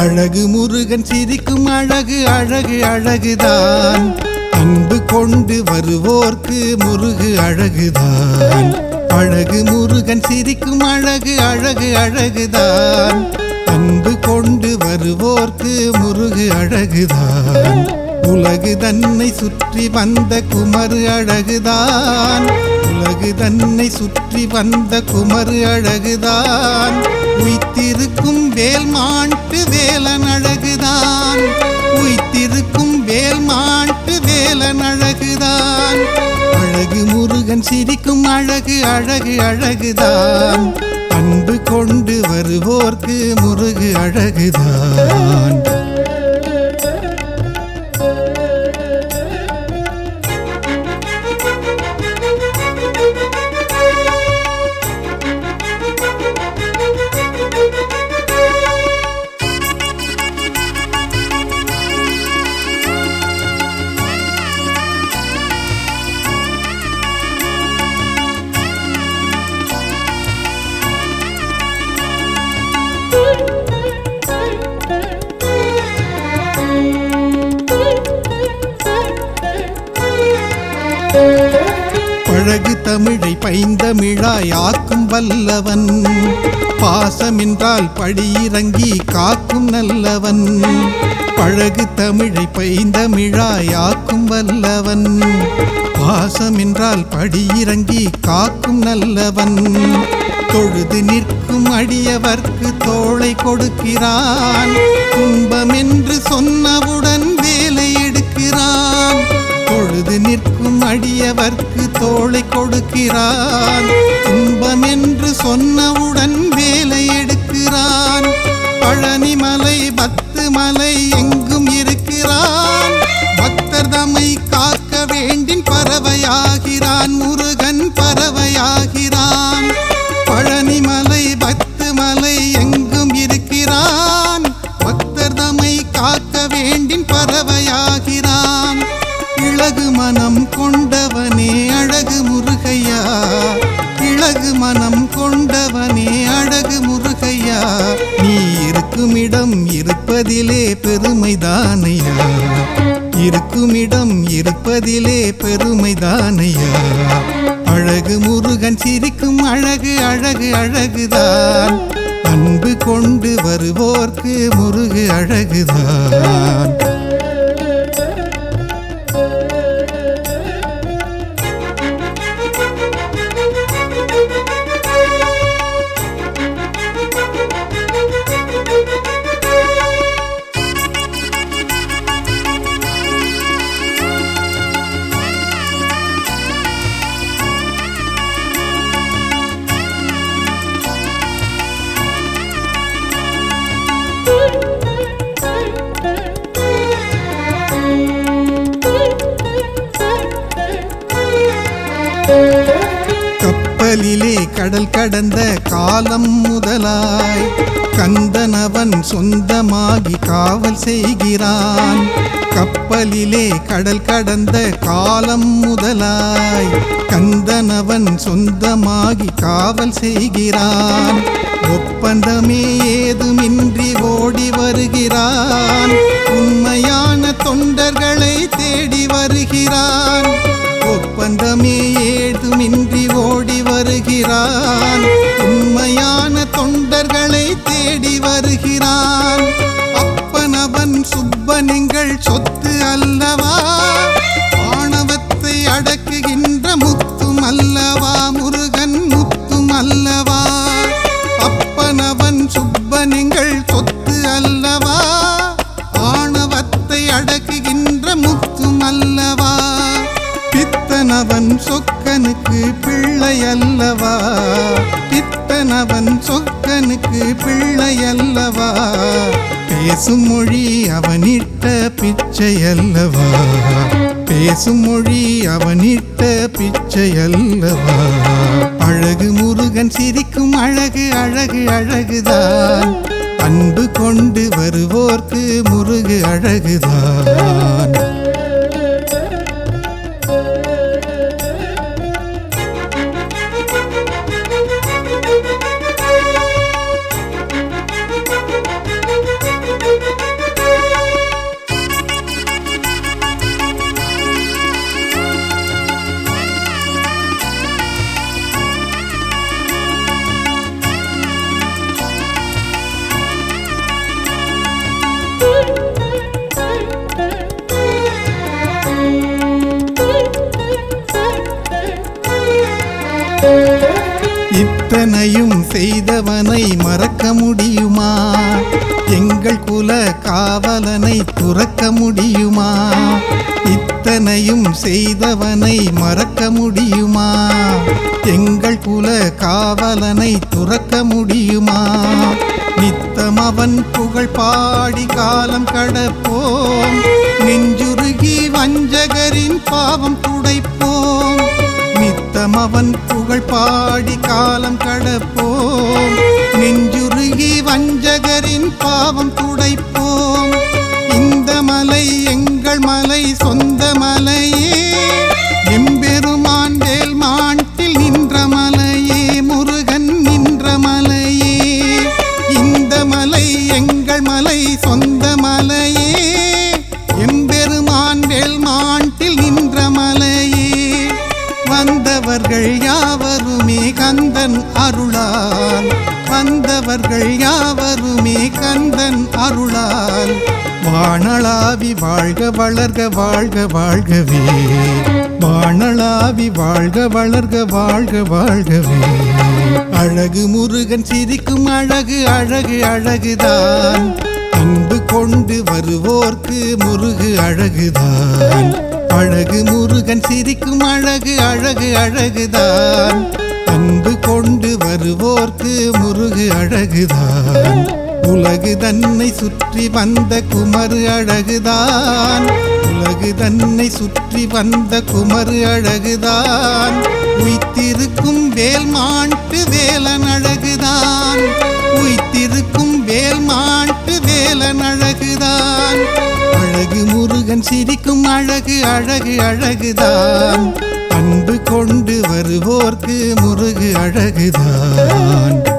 அழகு முருகன் சிரிக்கும் அழகு அழகு அழகுதான் அன்பு கொண்டு வருவோர்க்கு முருகு அழகுதான் அழகு முருகன் சிரிக்கும் அழகு அழகு அழகுதான் அன்பு கொண்டு வருவோர்க்கு முருகு அழகுதான் உலகு தன்னை சுற்றி வந்த குமரு அழகுதான் உலகு தன்னை சுற்றி வந்த குமரு அழகுதான் உய்த்திருக்கும் வேல் மாட்டு வேலன் அழகுதான் உய்த்திருக்கும் வேல் மாட்டு வேலன் அழகுதான் அழகு முருகன் சிரிக்கும் அழகு அழகு அழகுதான் அன்பு கொண்டு வருவோர்க்கு முருகு அழகுதான் பழகு தமிழை பைந்தமிழாய் ஆக்கும் வல்லவன் பாசமென்றால் படியிறங்கி காக்கும் நல்லவன் பழகு தமிழை பைந்தமிழாய் ஆக்கும் வல்லவன் பாசமென்றால் படியிறங்கி காக்கும் நல்லவன் தொழுது நிற்கும் அடியவர்க்கு தோளை கொடுக்கிறான் துன்பமென்று சொன்னவுடன் வேலை எடுக்கிறான் தொழுது நிற்கும் அடியவர்க்கு தோளை கொடுக்கிறான் துன்பம் என்று சொன்னவுடன் வேலை எடுக்கிறான் பழனிமலை பத்து மலை எங்கும் இருக்கிறான் பக்தர் தம்மை காக்க வேண்டின் பறவையாகிறான் முருகன் பறவையாகிறான் பழனிமலை பத்து மலை எங்கும் இருக்கிறான் பக்தர் தம்மை காக்க வேண்டின் பறவையாகிறான் இழகு மனம் கொண்டவனே அழகு முருகையா இழகு மனம் கொண்டவனே அழகு முருகையா நீ இருக்கும் இடம் இருப்பதிலே பெருமைதானையா இருக்கும் இடம் இருப்பதிலே பெருமைதானையா அழகு முருகன் சிரிக்கும் அழகு அழகு அழகுதான் அன்பு கொண்டு வருவோர்க்கு முருகு அழகுதான் கப்பலிலே கடல் கடந்த காலம் முதலாய் கந்தனவன் சொந்தமாகி காவல் செய்கிறான் கப்பலிலே கடல் கடந்த காலம் முதலாய் கந்தனவன் சொந்தமாகி காவல் செய்கிறான் ஒப்பந்தமே ஏதுமின்றி ஓடி வருகிறான் உண்மையான தொண்டர்களை தேடி வருகிறான் ஒப்பந்தமே ஏதுமின்றி ஓடி வருகிறான் உண்மையான தொண்டர்களை தேடி வருகிறான் அப்பனவன் சுப்பனிங்கள் சொத்து அல்லவா ஆணவத்தை அடக்குகின்ற முத்தும் அல்லவா முருகன் முத்தும் அல்லவா அப்பனவன் சுப்பனிங்கள் சொத்து அல்லவா ஆணவத்தை அடக்குகின்ற முத்தும் அல்லவா பித்தனவன் சொக்கனுக்கு பிள்ளை அல்லவா பித்தனவன் சொக்கனுக்கு பிள்ளை அல்லவா பேசும் மொழி அவனிட்ட பிச்சை அல்லவா பேசும் மொழி அவனிட்ட பிச்சை அல்லவா அழகு முருகன் சிரிக்கும் அழகு அழகு அழகுதான் அன்பு கொண்டு வருவோர்க்கு முருகு அழகுதான் இத்தனையும் செய்தவனை மறக்க முடியுமா எங்கள் குல காவலனை துறக்க முடியுமா இத்தனையும் செய்தவனை மறக்க முடியுமா எங்கள் குல காவலனை துறக்க முடியுமா நித்தம் அவன் புகழ் பாடி காலம் கடப்போம் நெஞ்சுருகி வஞ்சகரின் பாவம் துடைப்போம் நித்தம் அவன் புகழ் பாடி காலம் கடப்போம் நெஞ்சுருகி வஞ்சகரின் பாவம் துடைப்போம் இந்த மலை எங்கள் மலை சொந்த மலையே எம்பெருமான் வேல் மாட்டில் நின்ற மலையே முருகன் நின்ற மலையே இந்த மலை எங்கள் மலை சொந்த மலையே எம்பெருமான் வேல் மாட்டில் நின்ற மலையே வந்தவர்கள் யாவருமே கந்தன் அருளால் வந்தவர்கள் யாவருமே கந்தன் அருளால் வானளாவி வாழ்க வளர்க வாழ்க வாழ்கவே வானளாவி வாழ்க வளர்க வாழ்க வாழ்கவே அழகு முருகன் சிரிக்கும் அழகு அழகு அழகுதான் அன்பு கொண்டு வருவோர்க்கு முருகு அழகுதான் அழகு முருகன் சிரிக்கும் அழகு அழகு அழகுதான் அன்பு கொண்டு வருவோர்க்கு முருகு அழகுதான் உலகு தன்னை சுற்றி வந்த குமரு அழகுதான் உலகு தன்னை சுற்றி வந்த குமரு அழகுதான் உய்த்திருக்கும் வேல் மாட்டு வேலன் அழகுதான் உய்த்திருக்கும் வேல் மாட்டு வேலன் அழகுதான் அழகு முருகன் சிரிக்கும் அழகு அழகு அழகுதான் அன்பு கொண்டு வருவோர்க்கு முருகு அழகுதான்